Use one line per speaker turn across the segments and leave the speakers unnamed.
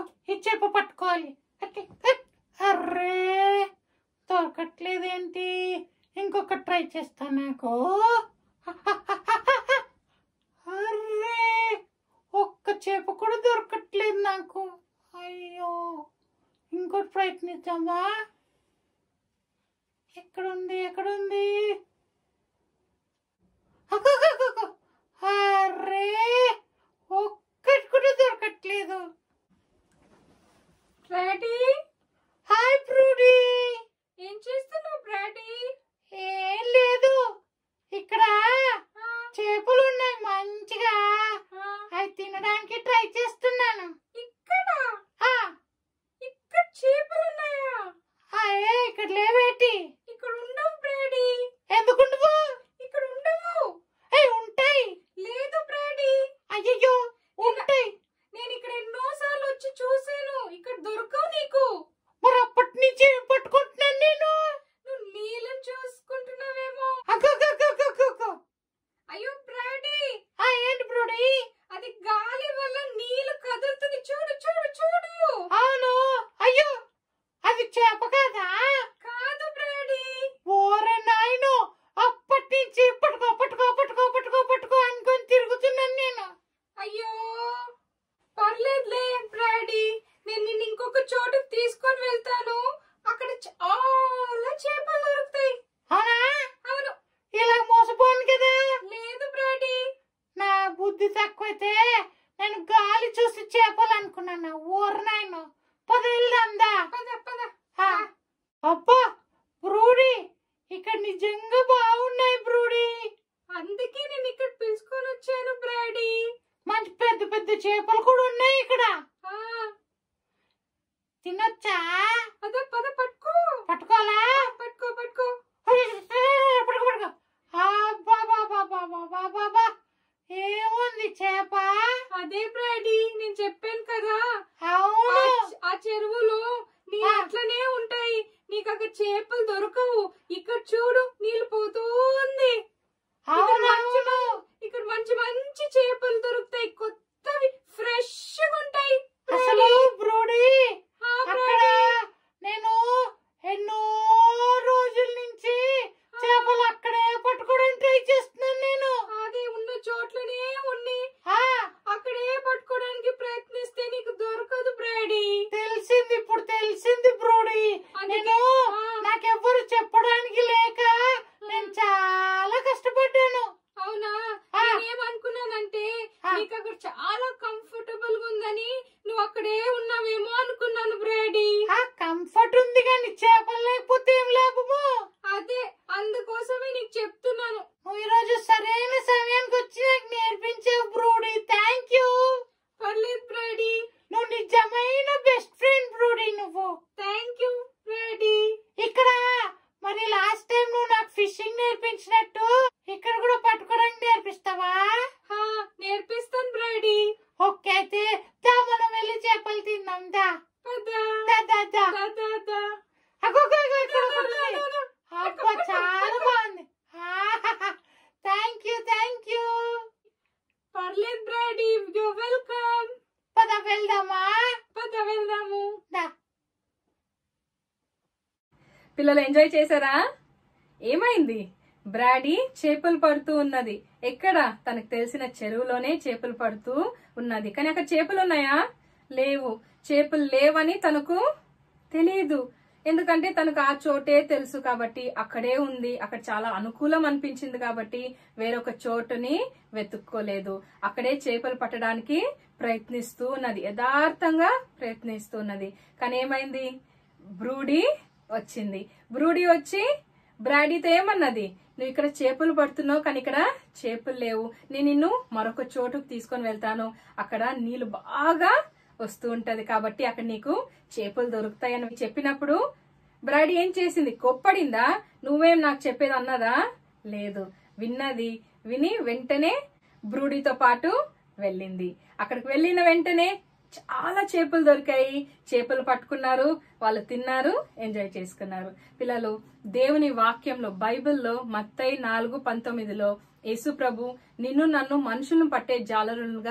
ఈ చేప పట్టుకోవాలి అట్టే, అట్. అర్రే దొరకట్లేదేంటి ఇంకొక ట్రై చేస్తా నాకు అర్రే ఒక్క చేప కూడా దొరకట్లేదు నాకు అయ్యో ఇంకోటి ప్రయత్నిద్దామా ఎక్కడుంది ఎక్కడుంది అగ్గగ్గగ్గగ్గ. అర్రే ఒక్కటి కూడా దొరకట్లేదు
బ్రాడీ
హాయ్ బ్రూడీ
ఏం చేస్తున్నావు బ్రాడీ
ఏం లేదు ఇక్కడ చేపలు ఉన్నాయి మంచిగా అవి తినడానికి ట్రై చేస్తున్నాను
ఇక్కడ
ఆ,
ఇక్కడ చేపలు ఉన్నాయా
అయ్యే ఇక్కడ లేవేటి
ఇక్కడ ఉండవు బ్రాడీ
ఎందుకుండవు
ఇక్కడ ఉండవు
అవి ఉంటాయి
లేదు బ్రాడీ
అయ్యో ఉంటాయి
నేను ఇక్కడ ఎన్నో సార్లు వచ్చి చూసాను ఇక్కడ దొరకవు నీకు
మరి అప్పటి నుంచి ఏం పట్టుకుంటున్నాను నేను
నువ్వు నీళ్ళని చూసుకుంటున్నావేమో
అగ్గగ్గగ్గగ్గగ్గ.
అయ్యో బ్రాడీ
ఆ, ఏంటి బ్రూడీ
అది గాలి వల్ల నీళ్లు కదులుతుంది చూడు చూడు చూడు
అవును అయ్యో అది చేప కదా
కాదు బ్రాడీ
ఓరే నాయను అప్పటి నుంచి పట్టుకో పట్టుకో పట్టుకో పట్టుకో పట్టుకో అనుకొని తిరుగుతున్నాను నేను
అయ్యో పర్లేదులే బ్రాడీ నేను నిన్ను ఇంకొక చోటుకి తీసుకొని వెళ్తాను అక్కడ చాలా చేపలు దొరుకుతాయి
అవునా
అవును
ఇలా మోసపోను కదా
లేదు బ్రాడీ
నా బుద్ధి తక్కువైతే నేను గాలి చూసి చేపలు అనుకున్నాను ఊరు నాయను పద వెళ్దాందా
పద పద
ఆ, అబ్బా బ్రూడీ ఇక్కడ నిజంగా బాగున్నాయి బ్రూడీ
అందుకే నేను ఇక్కడ పిలుచుకొని వచ్చాను బ్రాడీ
మంచి పెద్ద పెద్ద చేపలు కూడా ఉన్నాయి ఇక్కడ
ఆ,
తినొచ్చా
పద పద పట్టుకో
పట్టుకోవాలా
పట్టుకో పట్టుకో
పట్టుకో పట్టుకో అబ్బా బాబా బాబా బాబా ఏముంది చేప
అదే బ్రాడీ నేను చెప్పాను కదా ఆ
అవును
చ- ఆ చెరువులో నీళ్ళు
ఆ.
అట్లనే ఉంటాయి నీకు అక్కడ చేపలు దొరకవు ఇక్కడ చూడు నీళ్ళు పోతూ ఉంది ఇక్కడ మంచి
అవునవును
ఇక్కడ మంచి మంచి చేపలు దొరుకుతాయి కొత్తవి ఫ్రెష్ గా ఉంటాయి
అసలు బ్రూడీ
ఆ,
అక్కడ నేను ఎన్నో రోజుల నుంచి చేపలు అక్కడే పట్టుకోవడానికి ట్రై చేస్తున్నాను నేను
అదే ఉన్న చోట్లనే ఉండి
ఆ
అక్కడే పట్టుకోవడానికి ప్రయత్నిస్తే నీకు దొరకదు బ్రాడీ
తెలిసింది ఇప్పుడు తెలిసింది బ్రూడీ
అందుకే-
నేను
ఆ.
నాకెవ్వరు చెప్పడానికి లేక నేను చాలా కష్టపడ్డాను
అవునా
ఆ.
నేనేమనుకున్నానంటే
ఆ.
నీకు అక్కడ చాలా కంఫర్టబుల్ గా ఉందని నువ్వు అక్కడే ఉన్నావేమో అనుకున్నాను బ్రాడీ
ఆ కంఫర్ట్ ఉంది కానీ చేపలు లేకపోతే ఏం లాభము
అదే అందుకోసమే నీకు చెప్తున్నాను
నువ్వు ఈరోజు సరైన సమయానికి వచ్చి నాకు నేర్పించావు బ్రూడీ థ్యాంక్ యూ
పర్లేదు బ్రాడీ
నువ్వు నిజమైన బెస్ట్ ఫ్రెండ్ బ్రూడీ నువ్వు
థ్యాంక్ యూ బ్రాడీ
ఇక్కడ మరి లాస్ట్ టైం నువ్వు నాకు ఫిషింగ్ నేర్పించినట్టు ఇక్కడ కూడా పట్టుకోవడానికి నేర్పిస్తావా
హా నేర్పిస్తాను బ్రాడీ
ఓకే అయితే దా మనం వెళ్ళి చేపలు తిందాం దా
పద
దా దా దా
దా, దా, దా.
అగో, అగో, అగో, ఇక్కడ
దా,
ఒకటి
దా,
ఉంది.
దా, దా.
అబ్బా చాలా బాగుంది థ్యాంక్ యూ థ్యాంక్ యూ
పర్లేదు బ్రాడీ యు వెల్కమ్
పద వెళ్దామా
పద వెళ్దాము
దా
పిల్లలు ఎంజాయ్ చేశారా ఏమైంది బ్రాడీ చేపలు పడుతూ ఉన్నది ఎక్కడ తనకు తెలిసిన చెరువులోనే చేపలు పడుతూ ఉన్నది కానీ అక్కడ చేపలు ఉన్నాయా లేవు చేపలు లేవని తనకు తెలియదు ఎందుకంటే తనకు ఆ చోటే తెలుసు కాబట్టి అక్కడే ఉంది అక్కడ చాలా అనుకూలం అనిపించింది కాబట్టి వేరొక చోటుని వెతుక్కోలేదు అక్కడే చేపలు పట్టడానికి ప్రయత్నిస్తూ ఉన్నది యథార్థంగా ప్రయత్నిస్తూ ఉన్నది కానీ ఏమైంది బ్రూడీ వచ్చింది బ్రూడీ వచ్చి బ్రాడీతో ఏమన్నది నువ్వు ఇక్కడ చేపలు పడుతున్నావు కానీ ఇక్కడ చేపలు లేవు నేను నిన్ను మరొక చోటుకు తీసుకొని వెళ్తాను అక్కడ నీళ్లు బాగా వస్తూ ఉంటది కాబట్టి అక్కడ నీకు చేపలు దొరుకుతాయని చెప్పినప్పుడు బ్రాడీ ఏం చేసింది కొప్పడిందా నువ్వేం నాకు చెప్పేది అన్నదా లేదు విన్నది విని వెంటనే బ్రూడీతో పాటు వెళ్ళింది అక్కడికి వెళ్ళిన వెంటనే చాలా చేపలు దొరికాయి చేపలు పట్టుకున్నారు వాళ్ళు తిన్నారు ఎంజాయ్ చేసుకున్నారు పిల్లలు దేవుని వాక్యంలో బైబిల్లో మత్తయి నాలుగు పంతొమ్మిదిలో యేసు ప్రభు నిన్ను నన్ను మనుషులను పట్టే జాలరులుగా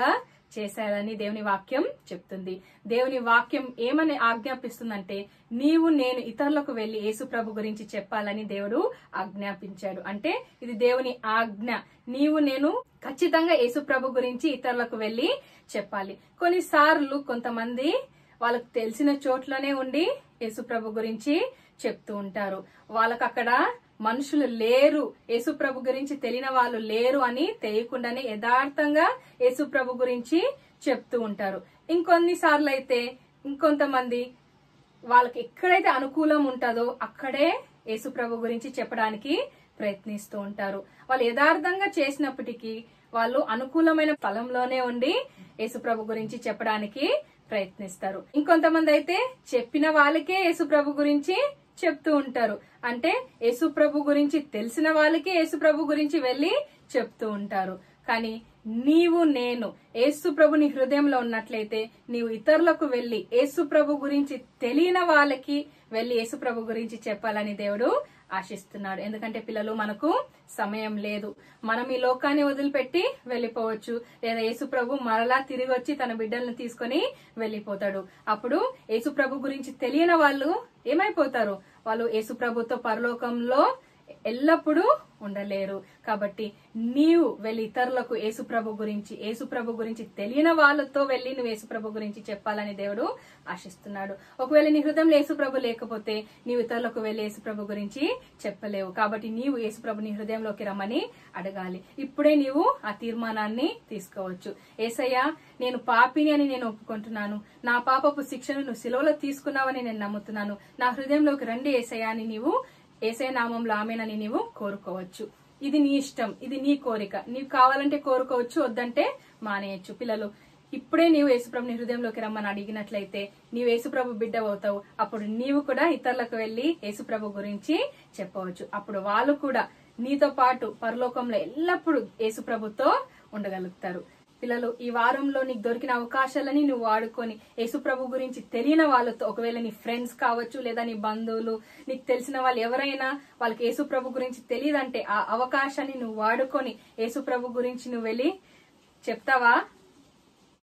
చేశారని దేవుని వాక్యం చెప్తుంది దేవుని వాక్యం ఏమని ఆజ్ఞాపిస్తుందంటే నీవు నేను ఇతరులకు వెళ్లి యేసు ప్రభు గురించి చెప్పాలని దేవుడు ఆజ్ఞాపించాడు అంటే ఇది దేవుని ఆజ్ఞ నీవు నేను ఖచ్చితంగా యేసు ప్రభు గురించి ఇతరులకు వెళ్లి చెప్పాలి కొన్నిసార్లు కొంతమంది వాళ్ళకు తెలిసిన చోట్లోనే ఉండి యేసు ప్రభు గురించి చెప్తూ ఉంటారు వాళ్ళకి అక్కడ మనుషులు లేరు యేసు ప్రభు గురించి తెలియని వాళ్ళు లేరు అని తెలియకుండానే యథార్థంగా యేసు ప్రభు గురించి చెప్తూ ఉంటారు ఇంకొన్నిసార్లు అయితే ఇంకొంతమంది వాళ్ళకి ఎక్కడైతే అనుకూలం ఉంటుందో అక్కడే యేసు ప్రభు గురించి చెప్పడానికి ప్రయత్నిస్తూ ఉంటారు వాళ్ళు యథార్థంగా చేసినప్పటికీ వాళ్ళు అనుకూలమైన స్థలంలోనే ఉండి యేసు ప్రభు గురించి చెప్పడానికి ప్రయత్నిస్తారు ఇంకొంతమంది అయితే చెప్పిన వాళ్ళకే యేసు ప్రభు గురించి చెప్తూ ఉంటారు అంటే యేసు ప్రభు గురించి తెలిసిన వాళ్ళకే యేసు ప్రభు గురించి వెళ్ళి చెప్తూ ఉంటారు కానీ నీవు నేను యేసు ప్రభు నీ హృదయంలో ఉన్నట్లయితే నీవు ఇతరులకు వెళ్లి యేసు ప్రభు గురించి తెలియని వాళ్ళకి వెళ్లి యేసు ప్రభు గురించి చెప్పాలని దేవుడు ఆశిస్తున్నాడు ఎందుకంటే పిల్లలు మనకు సమయం లేదు మనం ఈ లోకాన్ని వదిలిపెట్టి వెళ్ళిపోవచ్చు లేదా యేసు ప్రభు మరలా తిరిగి వచ్చి తన బిడ్డలను తీసుకొని వెళ్ళిపోతాడు అప్పుడు యేసు ప్రభు గురించి తెలియని వాళ్ళు ఏమైపోతారు వాళ్ళు యేసు ప్రభుతో పరలోకంలో ఎల్లప్పుడూ ఉండలేరు కాబట్టి నీవు వెళ్ళి ఇతరులకు యేసుప్రభు గురించి యేసుప్రభు గురించి తెలియని వాళ్ళతో వెళ్ళి నువ్వు యేసుప్రభు గురించి చెప్పాలని దేవుడు ఆశిస్తున్నాడు ఒకవేళ నీ హృదయంలో యేసుప్రభు లేకపోతే నీవు ఇతరులకు వెళ్ళి యేసుప్రభు గురించి చెప్పలేవు కాబట్టి నీవు యేసుప్రభు నీ హృదయంలోకి రమ్మని అడగాలి ఇప్పుడే నీవు ఆ తీర్మానాన్ని తీసుకోవచ్చు ఏసయ్య నేను పాపిని అని నేను ఒప్పుకుంటున్నాను నా పాపపు శిక్షను నువ్వు సిలువలో తీసుకున్నావని నేను నమ్ముతున్నాను నా హృదయంలోకి రండి ఏసయ్య అని నీవు ఏసే నామంలో ఆమెనని నీవు కోరుకోవచ్చు ఇది నీ ఇష్టం ఇది నీ కోరిక నీవు కావాలంటే కోరుకోవచ్చు వద్దంటే మానేయచ్చు పిల్లలు ఇప్పుడే నీవు యేసుప్రభు నీ హృదయంలోకి రమ్మని అడిగినట్లయితే నీవు యేసుప్రభు బిడ్డ అవుతావు అప్పుడు నీవు కూడా ఇతరులకు వెళ్లి యేసుప్రభు గురించి చెప్పవచ్చు అప్పుడు వాళ్ళు కూడా నీతో పాటు పరలోకంలో ఎల్లప్పుడూ యేసుప్రభుతో ఉండగలుగుతారు పిల్లలు ఈ వారంలో నీకు దొరికిన అవకాశాలని నువ్వు వాడుకొని యేసుప్రభు గురించి తెలియని వాళ్ళతో ఒకవేళ నీ ఫ్రెండ్స్ కావచ్చు లేదా నీ బంధువులు నీకు తెలిసిన వాళ్ళు ఎవరైనా వాళ్ళకి యేసుప్రభు గురించి తెలియదంటే ఆ అవకాశాన్ని నువ్వు వాడుకొని యేసుప్రభు గురించి నువ్వు వెళ్ళి చెప్తావా